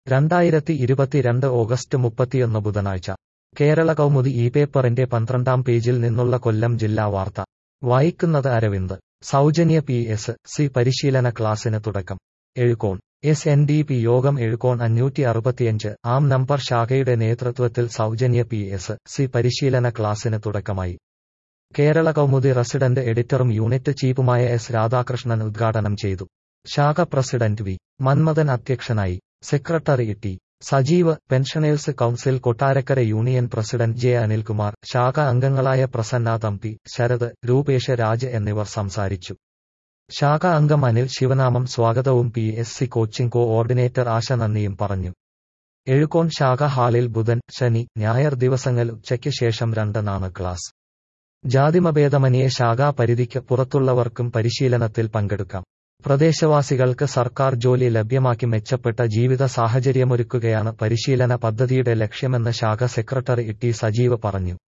രണ്ടായിരത്തി ഇരുപത്തിരണ്ട് ഓഗസ്റ്റ് മുപ്പത്തിയൊന്ന് ബുധനാഴ്ച കേരള കൗമുദി ഈ പേപ്പറിന്റെ പന്ത്രണ്ടാം പേജിൽ നിന്നുള്ള കൊല്ലം ജില്ലാ വാർത്ത വായിക്കുന്നത് അരവിന്ദ് സൗജന്യ പി എസ് സി പരിശീലന ക്ലാസിന് തുടക്കം Ezhukone S N D P യോഗം എഴുകോൺ അഞ്ഞൂറ്റി അറുപത്തിയഞ്ച് ആം നമ്പർ ശാഖയുടെ നേതൃത്വത്തിൽ സൗജന്യ പി എസ് സി പരിശീലന ക്ലാസിന് തുടക്കമായി കേരള കൗമുദി റെസിഡന്റ് എഡിറ്ററും യൂണിറ്റ് ചീഫുമായ എസ് രാധാകൃഷ്ണൻ ഉദ്ഘാടനം ചെയ്തു ശാഖ പ്രസിഡന്റ് വി മന്മഥൻ അധ്യക്ഷനായി secretary T Sajeev pensioners council Kottarakkara union president J Anilkumar ശാഖ അംഗങ്ങളായ പ്രസന്ന തമ്പി ശരത് രൂപേഷ് രാജ് എന്നിവർ സംസാരിച്ചു ശാഖ അംഗം അനിൽ ശിവനാമം സ്വാഗതവും P S C coaching coordinator Asha നന്ദിയും പറഞ്ഞു എഴുകോൺ ശാഖ ഹാളിൽ ബുധൻ ശനി ഞായർ ദിവസങ്ങൾ ഉച്ചയ്ക്ക് ശേഷം രണ്ടെന്നാണ് ക്ലാസ് ജാതിമഭേദമന്യേ ശാഖാ പരിധിക്ക് പുറത്തുള്ളവർക്കും പരിശീലനത്തിൽ പങ്കെടുക്കാം പ്രദേശവാസികൾക്ക് സർക്കാർ ജോലി ലഭ്യമാക്കി മെച്ചപ്പെട്ട ജീവിത സാഹചര്യമൊരുക്കുകയാണ് പരിശീലന പദ്ധതിയുടെ ലക്ഷ്യമെന്ന് ശാഖ സെക്രട്ടറി ടി സജീവ് പറഞ്ഞു